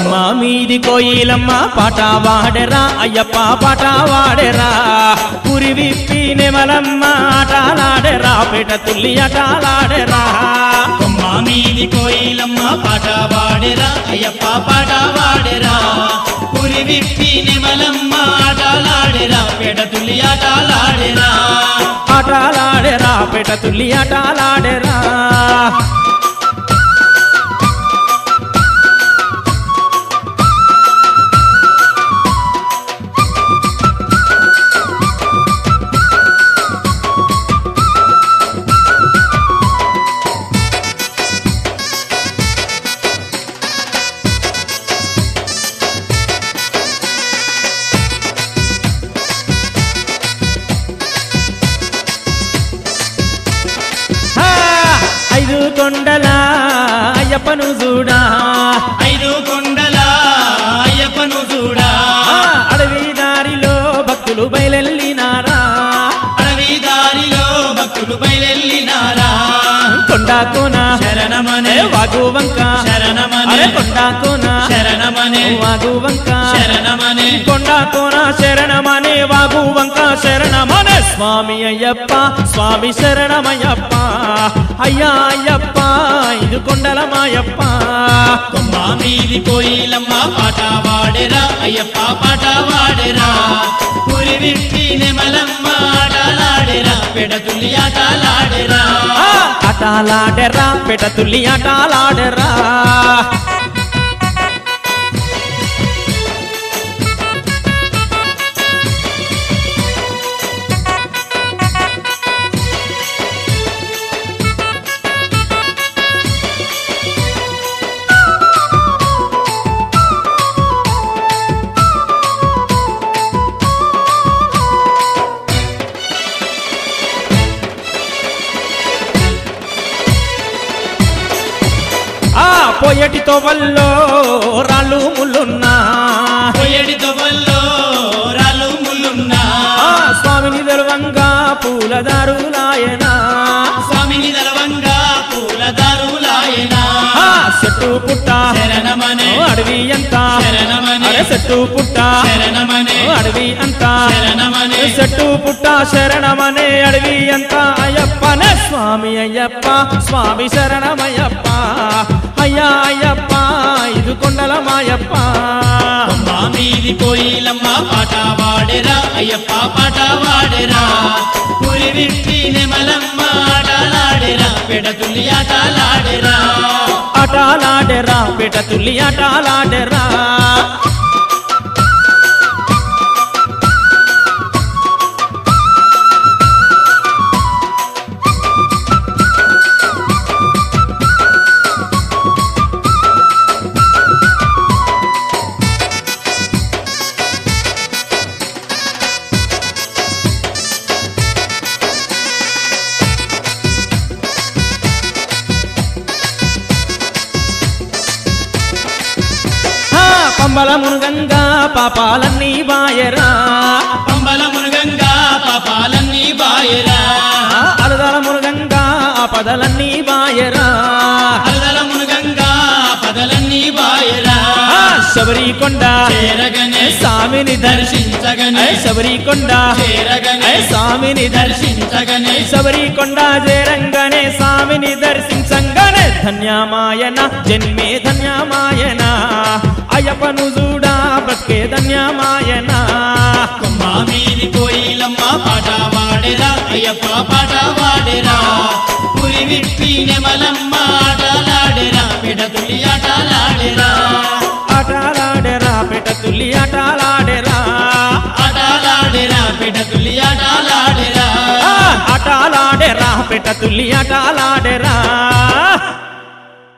కొమ్మ మీది కోయిలమ్మ పాట వాడెరా అయ్యప్ప పాట వాడెరా పురి విప్పి నెమలమ్మ ఆటలాడెరా పేట తుల్లి ఆటలాడెరా కొమ్మ మీది కోయిలమ్మ పాట వాడెరా అయ్యప్ప పాట వాడెరా పురి విప్పి నిమలమ్మ ఆటలాడెరా పెడ తులి ఆటలాడెరా ఆటలాడెరా పేట తుల్లి ఆటలాడెరా ఆ, ఐదు కొండల అయ్యప్పను చూడా ఐదు కొండల అయ్యప్పను చూడా ఆ, అడవి దారిలో భక్తులు బయలెళ్ళినారా అడవి దారిలో భక్తులు బయలెళ్ళినారా కొండ కోన శరణమనే వాగు వంక శరణమనే అరే కొండ కోన శరణమనే వాగు వంక శరణమనే కొండ కోన శరణమనే వాగు వంక శరణమనే స్వామి అయ్యప్ప స్వామి శరణమయ్యప్ప అయ్యా అయ్యప్ప ఇది కొండల మాయప్ప కొమ్మ మీది కోయిలమ్మ పాట వాడెరా అయ్యప్ప పాట వాడెరా పురి విప్పి నెమలమ్మ ఆటలాడెరా పెడ తులి ఆటలాడెరా ఆ, ఆటలాడెరా పెట తుల్లి ఆటలాడెరా ఆ పోయటి తోవల్లో రాళ్ళు ముల్లున్నా పొయ్యడి తొవల్లో రాళ్ళు ముల్లున్నా ఆ స్వామిని దర్వంగా పూలదారులాయనా స్వామిని దళవంగా పూల దారులాయనా ఆ చెట్టు పుట్ట శరణమనే ఓ అడవి అంత శరణమనే అరే చెట్టు పుట్ట శరణమనే ఓ అడవి అంత శరణమనే చెట్టు పుట్ట శరణమనే అడవి అంత అయ్యప్పనే స్వామి అయ్యప్ప స్వామి శరణమయ్యప్ప అయ్యా అయ్యప్ప ఇది కొండల మాయప్ప కొమ్మ మీది కోయిలమ్మ పాట వాడెరా అయ్యప్ప పాట వాడెరా పురి విప్పి నెమలమ్మ ఆటలాడెరా పెడ తులి ఆటలాడెరా ఆటలాడెరా పేట తుల్లి ఆటలాడెరా ఆ, పంబల మునుగంగా పాపాలన్నీ బాయరా పంబల మునుగంగా పాపాలన్నీ బాయరా ఆ, అలదల మునుగంగా ఆపదలన్నీ బాయరా అలదల మునుగంగా పదలన్నీ బాయరా ఆ, శబరి కొండ చేరగనే స్వామిని దర్శి దర్శించగనే ఐ శబరి కొండ చేరగనే ఐ స్వామిని దర్శి దర్శించగనే శబరి కొండ జేరంగనే స్వామిని దర్శించంగానే ధన్యమాయన జన్మే ధన్యమాయన అయ్యప్పను చూడా బతికే ధన్యమాయన కొమ్మ మీది కోయిలమ్మ పాట వాడెరా అయ్యప్ప పాట వాడెరా పురి విప్పి నెమలమ్మ ఆటలాడెరా పెడ తులి ఆటలాడెరా ఆటలాడెరా పెట తుల్లి ఆటలాడెరా ఆటలాడెరా పెడ తులి ఆటలాడెరా ఆ, ఆటలాడెరా పెట తుల్లి ఆటలాడెరా